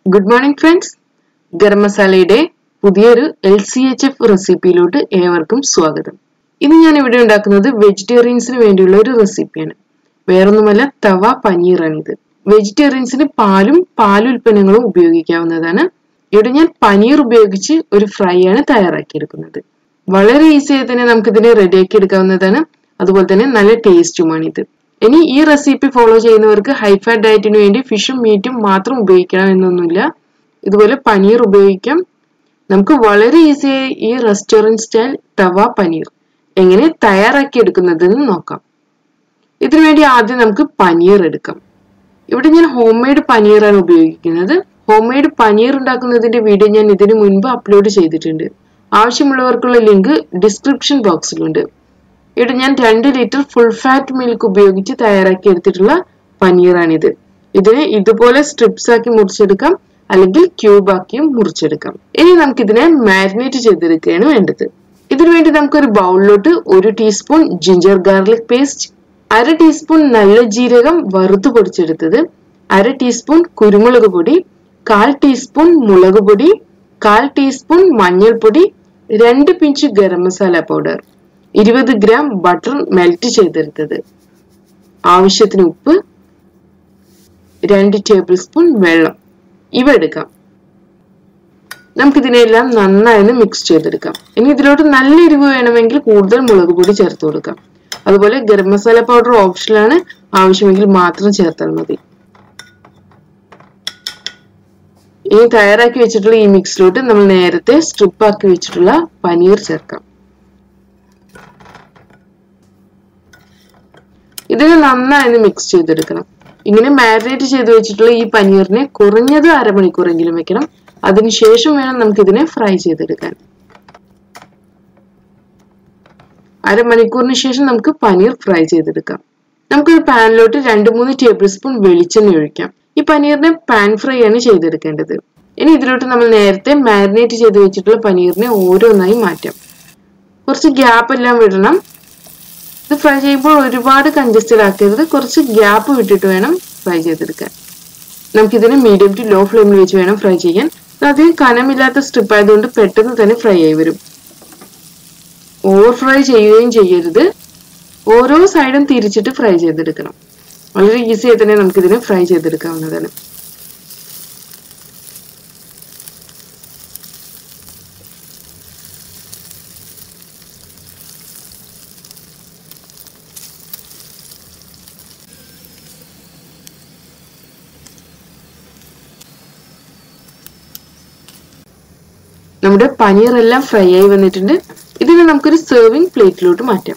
good morning friends ഗരം മസാലയുടെ പുതിയൊരു എൽ സി എച്ച് എഫ് റെസിപ്പിയിലോട്ട് ഏവർക്കും സ്വാഗതം ഇന്ന് ഞാൻ ഇവിടെ ഉണ്ടാക്കുന്നത് വെജിറ്റേറിയൻസിന് വേണ്ടിയുള്ള ഒരു റെസിപ്പിയാണ് വേറൊന്നുമല്ല തവ പനീറാണിത് വെജിറ്റേറിയൻസിന് പാലും പാലുൽപ്പന്നങ്ങളും ഉപയോഗിക്കാവുന്നതാണ് ഇവിടെ ഞാൻ പനീർ ഉപയോഗിച്ച് ഒരു ഫ്രൈ ആണ് തയ്യാറാക്കിയെടുക്കുന്നത് വളരെ ഈസിയായി തന്നെ നമുക്കിതിനെ റെഡിയാക്കി എടുക്കാവുന്നതാണ് അതുപോലെ തന്നെ നല്ല ടേസ്റ്റുമാണിത് ഇനി ഈ റെസിപ്പി ഫോളോ ചെയ്യുന്നവർക്ക് ഹൈ ഫാറ്റ് ഡയറ്റിന് വേണ്ടി ഫിഷും മീറ്റും മാത്രം ഉപയോഗിക്കണം എന്നൊന്നുമില്ല ഇതുപോലെ പനീർ ഉപയോഗിക്കാം നമുക്ക് വളരെ ഈസിയായി ഈ റെസ്റ്റോറൻറ്റ് സ്റ്റൈൽ തവ പനീർ എങ്ങനെ തയ്യാറാക്കി എടുക്കുന്നതെന്ന് നോക്കാം ഇതിനുവേണ്ടി ആദ്യം നമുക്ക് പനീർ എടുക്കാം ഇവിടെ ഞാൻ ഹോം മെയ്ഡ് പനീറാണ് ഉപയോഗിക്കുന്നത് ഹോം മെയ്ഡ് പനീർ ഉണ്ടാക്കുന്നതിന്റെ വീഡിയോ ഞാൻ ഇതിനു മുൻപ് അപ്ലോഡ് ചെയ്തിട്ടുണ്ട് ആവശ്യമുള്ളവർക്കുള്ള ലിങ്ക് ഡിസ്ക്രിപ്ഷൻ ബോക്സിലുണ്ട് ഇവിടെ ഞാൻ രണ്ട് ലിറ്റർ ഫുൾ ഫാറ്റ് മിൽക്ക് ഉപയോഗിച്ച് തയ്യാറാക്കി എടുത്തിട്ടുള്ള പനീറാണിത് ഇതിനെ ഇതുപോലെ സ്ട്രിപ്സ് ആക്കി മുറിച്ചെടുക്കാം അല്ലെങ്കിൽ ക്യൂബ് ആക്കിയും മുറിച്ചെടുക്കാം ഇനി നമുക്കിതിനെ മാരിനേറ്റ് ചെയ്തെടുക്കുകയാണ് വേണ്ടത് ഇതിനുവേണ്ടി നമുക്കൊരു ബൗളിലോട്ട് ഒരു ടീസ്പൂൺ ജിഞ്ചർ ഗാർലിക് പേസ്റ്റ് അര ടീസ്പൂൺ നല്ല ജീരകം വറുത്ത് പൊടിച്ചെടുത്തത് അര ടീസ്പൂൺ കുരുമുളക് പൊടി കാൽ ടീസ്പൂൺ മുളക് പൊടി കാൽ ടീസ്പൂൺ മഞ്ഞൾപ്പൊടി രണ്ട് പിഞ്ച് ഗരം മസാല പൗഡർ ഇരുപത് ഗ്രാം ബട്ടർ മെൽറ്റ് ചെയ്തെടുത്തത് ആവശ്യത്തിന് ഉപ്പ് രണ്ട് ടേബിൾ സ്പൂൺ വെള്ളം ഇവ എടുക്കാം നമുക്കിതിനെല്ലാം നന്നായി മിക്സ് ചെയ്തെടുക്കാം ഇനി ഇതിലോട്ട് നല്ല എരിവ് വേണമെങ്കിൽ കൂടുതൽ മുളക് പൊടി ചേർത്ത് കൊടുക്കാം അതുപോലെ ഗരം മസാല പൗഡർ ഓപ്ഷനിലാണ് ആവശ്യമെങ്കിൽ മാത്രം ചേർത്താൽ മതി ഇനി തയ്യാറാക്കി വെച്ചിട്ടുള്ള ഈ മിക്സിലോട്ട് നമ്മൾ നേരത്തെ സ്ട്രിപ്പ് ആക്കി വെച്ചിട്ടുള്ള പനീർ ചേർക്കാം ഇതിനെ നന്നായി മിക്സ് ചെയ്തെടുക്കണം ഇങ്ങനെ മാരിനേറ്റ് ചെയ്ത് വെച്ചിട്ടുള്ള ഈ പനീറിനെ കുറഞ്ഞത് അരമണിക്കൂറെങ്കിലും വെക്കണം അതിനുശേഷം വേണം നമുക്ക് ഇതിനെ ഫ്രൈ ചെയ്തെടുക്കാൻ അരമണിക്കൂറിന് ശേഷം നമുക്ക് പനീർ ഫ്രൈ ചെയ്തെടുക്കാം നമുക്കൊരു പാനിലോട്ട് രണ്ട് മൂന്ന് ടേബിൾ സ്പൂൺ വെളിച്ചെണ്ണ ഒഴിക്കാം ഈ പനീറിനെ പാൻ ഫ്രൈ ആണ് ചെയ്തെടുക്കേണ്ടത് ഇനി ഇതിലോട്ട് നമ്മൾ നേരത്തെ മാരിനേറ്റ് ചെയ്ത് വെച്ചിട്ടുള്ള പനീറിനെ ഓരോന്നായി മാറ്റാം കുറച്ച് ഗ്യാപ്പ് എല്ലാം വിടണം ഇത് ഫ്രൈ ചെയ്യുമ്പോൾ ഒരുപാട് കൺജസ്റ്റഡ് ആക്കരുത് കുറച്ച് ഗ്യാപ്പ് വിട്ടിട്ട് വേണം ഫ്രൈ ചെയ്തെടുക്കാൻ നമുക്കിതിനെ മീഡിയം ടു ലോ ഫ്ലെയിമിൽ വെച്ച് വേണം ഫ്രൈ ചെയ്യാൻ അധികം കനമില്ലാത്ത സ്ട്രിപ്പ് ആയതുകൊണ്ട് പെട്ടെന്ന് തന്നെ ഫ്രൈ ആയി വരും ഓവർ ഫ്രൈ ചെയ്യുകയും ചെയ്യരുത് ഓരോ സൈഡും തിരിച്ചിട്ട് ഫ്രൈ ചെയ്തെടുക്കണം വളരെ ഈസി ആയി തന്നെ നമുക്കിതിനെ ഫ്രൈ ചെയ്തെടുക്കാവുന്നതാണ് നമ്മുടെ പനീർ എല്ലാം ഫ്രൈ ആയി വന്നിട്ടുണ്ട് ഇതിനെ നമുക്കൊരു സെർവിങ് പ്ലേറ്റിലോട്ട് മാറ്റാം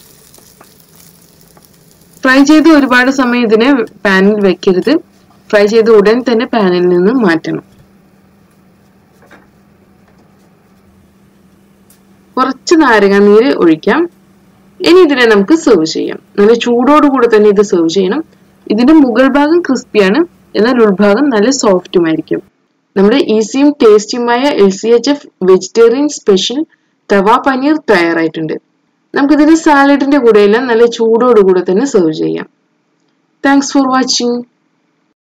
ഫ്രൈ ചെയ്ത് ഒരുപാട് സമയം ഇതിനെ പാനിൽ വെക്കരുത് ഫ്രൈ ചെയ്ത് ഉടൻ തന്നെ പാനിൽ നിന്ന് മാറ്റണം കുറച്ച് നാരങ്ങ നീര് ഒഴിക്കാം ഇനി ഇതിനെ നമുക്ക് സെർവ് ചെയ്യാം നല്ല ചൂടോടുകൂടെ തന്നെ ഇത് സെർവ് ചെയ്യണം ഇതിന്റെ മുകൾ ഭാഗം ക്രിസ്പിയാണ് എന്നാൽ ഉൾഭാഗം നല്ല സോഫ്റ്റുമായിരിക്കും നമ്മുടെ ഈസിയും ടേസ്റ്റിയുമായ L C H F vegetarian special tawa paneer തയ്യാറായിട്ടുണ്ട് നമുക്കിതിന് സാലഡിന്റെ കൂടെയെല്ലാം നല്ല ചൂടോടുകൂടെ തന്നെ സെർവ് ചെയ്യാം താങ്ക്സ് ഫോർ വാച്ചിങ്